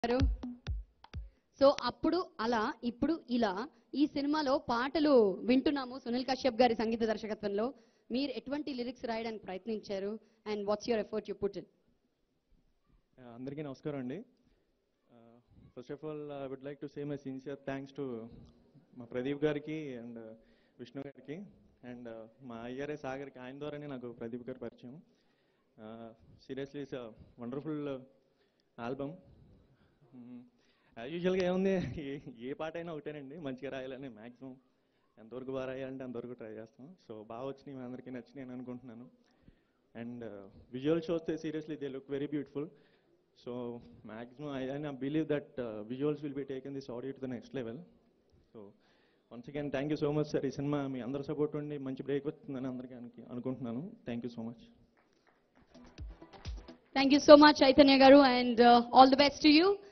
గారు సో అప్పుడు అలా ఇప్పుడు ఇలా ఈ సినిమాలో పాటలు వింటున్నాము సునీల్ కశ్యప్ గారి సంగీత దర్శకత్వంలో మీరు ఎటువంటి లిరిక్స్ రాయడానికి ప్రయత్నించారు and what's your effort you put in Uh, అందరికీ నమస్కారం అండి first of all I would like to say my sincere thanks to మా ప్రదీప్ గారికి అండ్ విష్ణు గారికి అండ్ మా అయ్యారే సాగర్కి ఆయన ద్వారానే నాకు ప్రదీప్ గారి పరిచయం seriously it's wonderful album as యూజువల్గా ఏముంది ఏ- ఏ పాట అయినా ఒకటేనండి మంచిగా రాయాలని మ్యాక్సిమం ఎంతవరకు బాగా రాయాలంటే అంతవరకు ట్రై చేస్తాం సో బాగా వచ్చినాయి మీ అందరికీ నచ్చినాయి అని అనుకుంటున్నాను అండ్ విజువల్ చూస్తే seriously they look very beautiful so maximum I I believe that visuals will be taken this audio to the next level so once again thank you so much sir ఈ cinema మీ అందరి support ఉండి మంచి break వస్తుందని అందరికీ అనుకు- అనుకుంటున్నాను thank you so much thank you so much Chaitanya garu and all the best to you